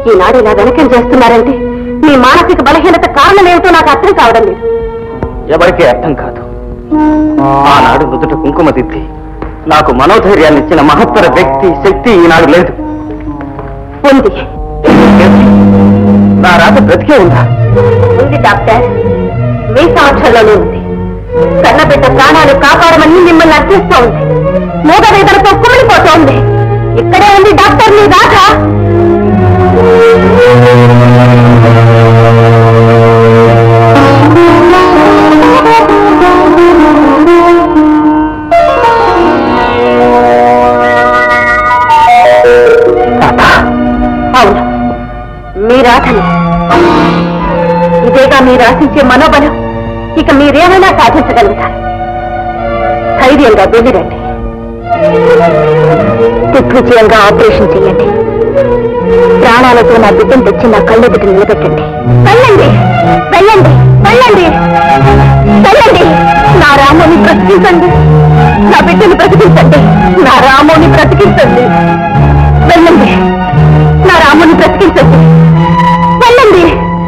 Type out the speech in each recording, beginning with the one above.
ఈనాడు ఇలా వెనకం చేస్తున్నారంటే మీ మానసిక బలహీనత కారణం ఏమిటో నాకు అర్థం కావడం లేదు ఎవరికీ అర్థం కాదు ఆనాడు నుదుట కుంకుమ దిద్ది నాకు మనోధైర్యాన్ని ఇచ్చిన మహత్తర వ్యక్తి శక్తి ఈనాడు లేదు ఉంది నా రాత బ్రతికే ఉందా ఉంది డాక్టర్ మీ సమక్షంలోనే ఉంది కన్నబిడ్డ ప్రాణాలు కాపాడమని మిమ్మల్ని అర్థిస్తూ ఉంది మూగ వేదనతో కుమిలిపోతోంది ఇక్కడే ఉంది డాక్టర్ మీ రాక అవును మీ రాధని ఇదేగా మీరు ఆశించే మనోబలం ఇక మీరేమైనా సాధించగలుగుతారు ధైర్యంగా వెళ్ళిరండి దిగ్విజయంగా ఆపరేషన్ చేయండి ప్రాణాలతో నా బిడ్డను తెచ్చి నా కళ్ళెదుట నిలబెట్టండి వెళ్ళండి వెళ్ళండి వెళ్ళండి వెళ్ళండి నా రాముని బ్రతికించండి నా బిడ్డను బ్రతికించండి నా రాముని బ్రతికించండి వెళ్ళండి నా రాముని బ్రతికించండి వెళ్ళండి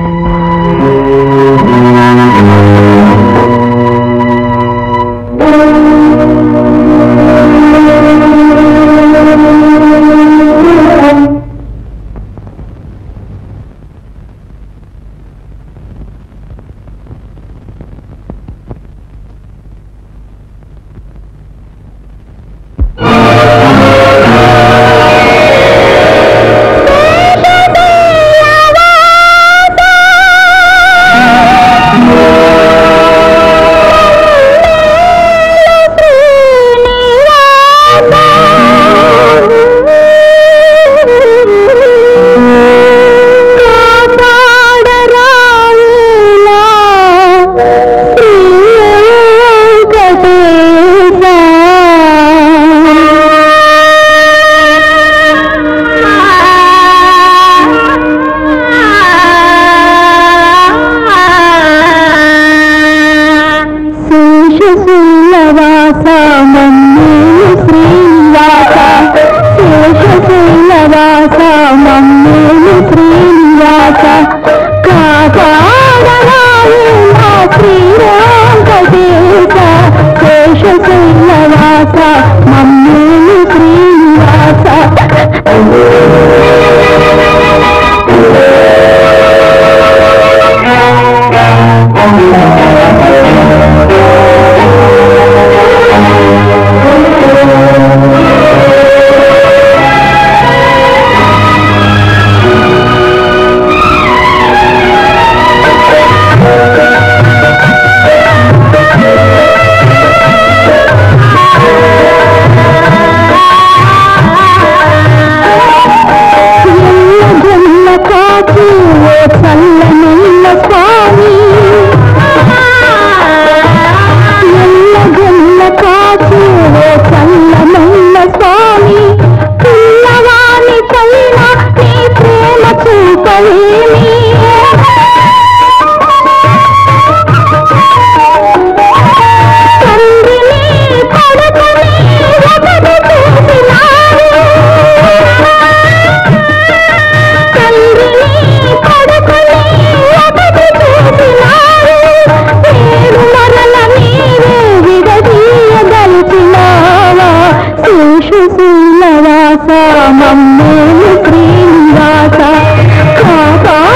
శేషశైలవాస మమ్మేలు శ్రీనివాస శేషశైలవాస మమ్మేలు శ్రీనివాస కాపాడరావు నా శ్రీరాంకటేశ శేషశైలవాస మమ్మేలు శ్రీనివాస జల్ల కాచి ఓ చల్లనల్ల స్వామి ఎల్ల జల్ల కాచి ఓ చల్లనల్ల స్వామి పిల్లవాని పైన నీ ప్రేమ చూపవేమి తండ్రిని కొడుకుని ఒకటి చూసినారు తండ్రిని కొడుకుని ఒకటి చూసినారు నేను మరల నీవే విడదీయదలిచినావా శేషశీలవాస మమ్మేలు శ్రీనివాస కాపా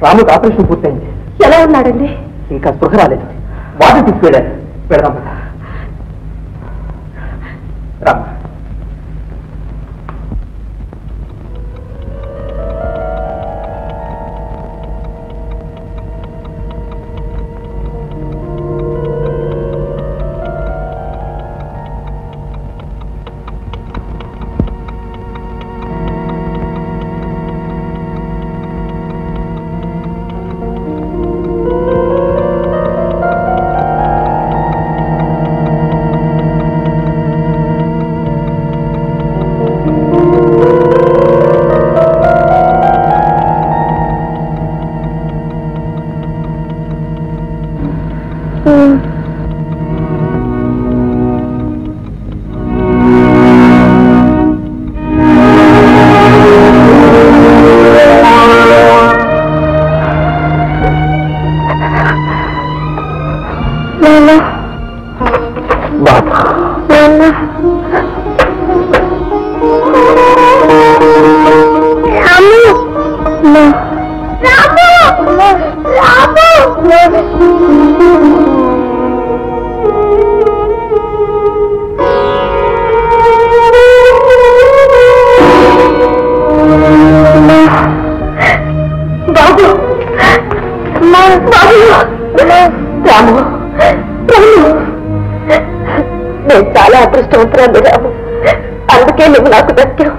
రాముకి ఆపరేషన్ పూర్తయింది ఎలా ఉన్నాడండి ఇంకా స్పృహ రాలేదు వాటర్ తీసుకెళ్ళారు పెడదాం రామ్ నాన్న బాబా నాన్న రాము రాము రాము బాబు మా బాబు రాము రాము నేను చాలా అదృష్టవంతురాలు రాము అందుకే నువ్వు నాకు దక్కావు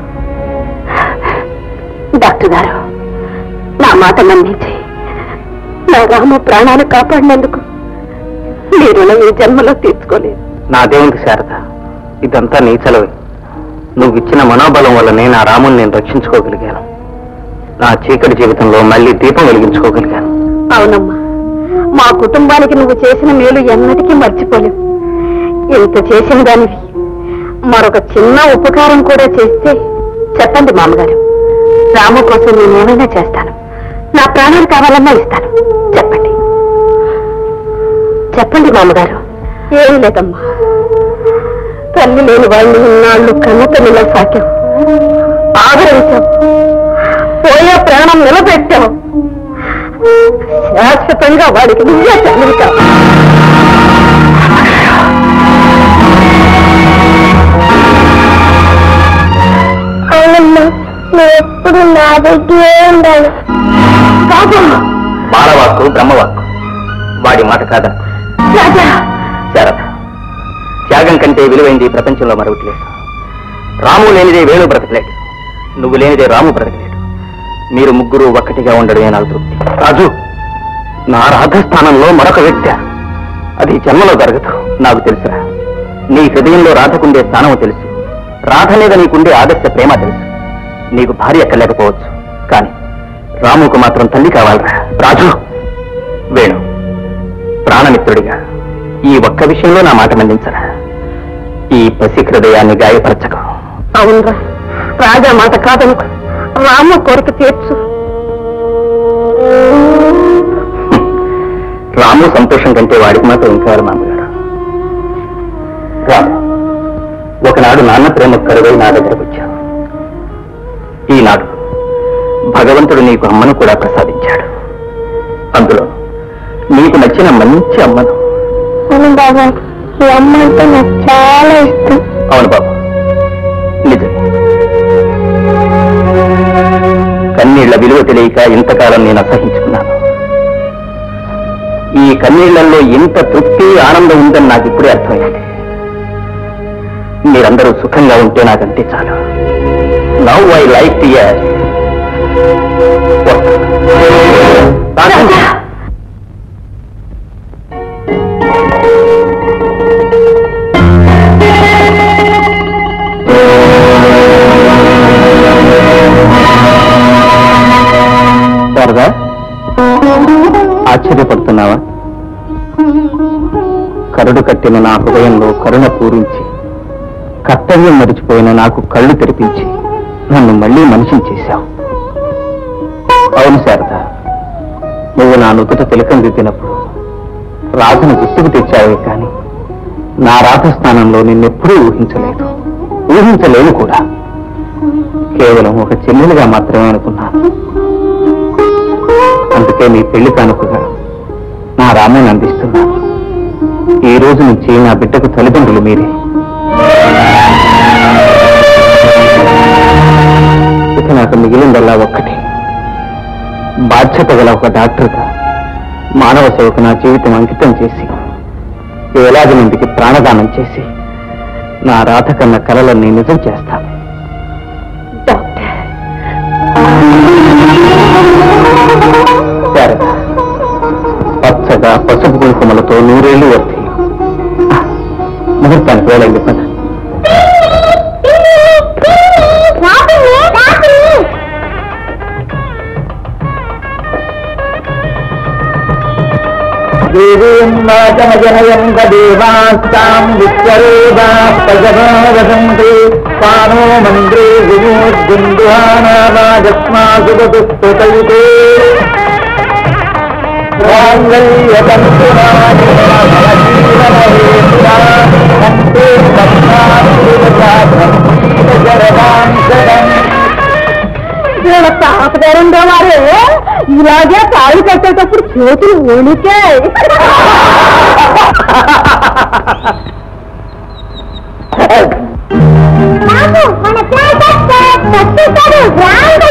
డాక్టర్ గారు నా మాట నమ్మించి నా రాము ప్రాణాలు కాపాడినందుకు మీ రుణం ఈ జన్మలో తీర్చుకోలేదు నాదేముంది శారద ఇదంతా నీ చలవే నువ్వు ఇచ్చిన మనోబలం వల్లనే నా రాముని నేను రక్షించుకోగలిగాను నా చీకటి జీవితంలో మళ్ళీ దీపం వెలిగించుకోగలిగాను అవునమ్మా మా కుటుంబానికి నువ్వు చేసిన మేలు ఎన్నటికీ మర్చిపోలేవు ఇంత చేసిన దానివి మరొక చిన్న ఉపకారం కూడా చేస్తే చెప్పండి మామగారు రాము కోసం నేను ఏమైనా చేస్తాను నా ప్రాణాలు కావాలన్నా ఇస్తాను చెప్పండి చెప్పండి మామగారు ఏమీ లేదమ్మా తల్లి లేని వాళ్ళని ఇన్నాళ్ళు కన్న తల్లిలో సాకావు ఆదరించావు పోయే ప్రాణం నిలబెట్టావు శాశ్వతంగా వాడికి నువ్వే తల్లి కావాలి అవునమ్మా నువ్వు ఎప్పుడు నా దగ్గరే ఉండాలి కాదమ్మా బాలవాక్కు బ్రహ్మవాక్కు వాడి మాట కాదా రాజా శారద త్యాగం కంటే విలువైంది ఈ ప్రపంచంలో మరొకటి లేదు రాము లేనిదే వేణు బ్రతకలేడు నువ్వు లేనిదే రాము బ్రతకలేడు మీరు ముగ్గురు ఒక్కటిగా ఉండడమే నాకు తృప్తి రాజు నా రాధస్థానంలో మరొక వ్యక్తి అది జన్మలో జరగదు నాకు తెలుసురా నీ హృదయంలో రాధకుండే స్థానం తెలుసు రాధ మీద నీకుండే ఆదర్శ ప్రేమ తెలుసు నీకు భార్య ఎక్కలేకపోవచ్చు కానీ రాముకు మాత్రం తల్లి కావాలరా రాజు వేణు ప్రాణమిత్రుడిగా ఈ ఒక్క విషయంలో నా మాట మన్నించరా ఈ పసి హృదయాన్ని గాయపరచకు అవునరా రాజా మాట కాదనుకు రాము కోరిక తీర్చు రాము సంతోషం కంటే వాడికి మాత్రం ఇంకా మామగారు రాము ఒకనాడు నాన్న ప్రేమ కరువై నా దగ్గరకు వచ్చావు ఈనాడు భగవంతుడు నీకు అమ్మను కూడా ప్రసాదించాడు అందులో నీకు నచ్చిన మంచి అమ్మను అవును బాబా ఈ అమ్మ అంటే నాకు చాలా ఇష్టం అవును బాబు నిజమే కన్నీళ్ల విలువ తెలియక ఇంతకాలం నేను అసహించుకున్నాను ఈ కన్నీళ్లలో ఇంత తృప్తి ఆనందం ఉందని నాకు ఇప్పుడే అర్థమైంది మీరందరూ సుఖంగా ఉంటే నాకంతే చాలు now I like tear Sharada ఆశ్చర్యపడుతున్నావా కరుడు కట్టిన నా హృదయంలో కరుణ పూరించి కర్తవ్యం మరిచిపోయిన నాకు కళ్ళు తెరిపించి నన్ను మళ్ళీ మనిషిని చేశావు అవును శారద నువ్వు నా నుదుట తిలకం దిద్దినప్పుడు రాజును గుర్తుకు తెచ్చావే కానీ నా రాధస్థానంలో నిన్నెప్పుడూ ఊహించలేదు ఊహించలేను కూడా కేవలం ఒక చెల్లెలుగా మాత్రమే అనుకున్నాను అందుకే అందుకే మీ పెళ్లి కానుకగా నా రాముని అందిస్తున్నాను ఈ రోజు నుంచి నా బిడ్డకు తల్లిదండ్రులు మీరే ఇక నాకు మిగిలిందల్లా ఒక్కటి బాధ్యత గల ఒక డాక్టర్గా మానవ సేవకు నా జీవితం అంకితం చేసి వేలాది మందికి ప్రాణదానం చేసి నా రాధ కన్న కలలన్నీ నిజం చేస్తాను డాక్టర్ శారద పచ్చగా పసుపు కుంకుమలతో నూరేళ్లు వర్తి ముహూర్తానికి వేళండి పద దేవీంవాచమజనయంత దేవాస్తాం విశ్వరూపా ప్రజభావసంతి పానో మంత్రే విమోద్గుందుహానామాజస్మాసుపతుస్తైతే తాపదారంగా వారే ఇలాగే తాళి కట్టేటప్పుడు చేతులు వణికే మన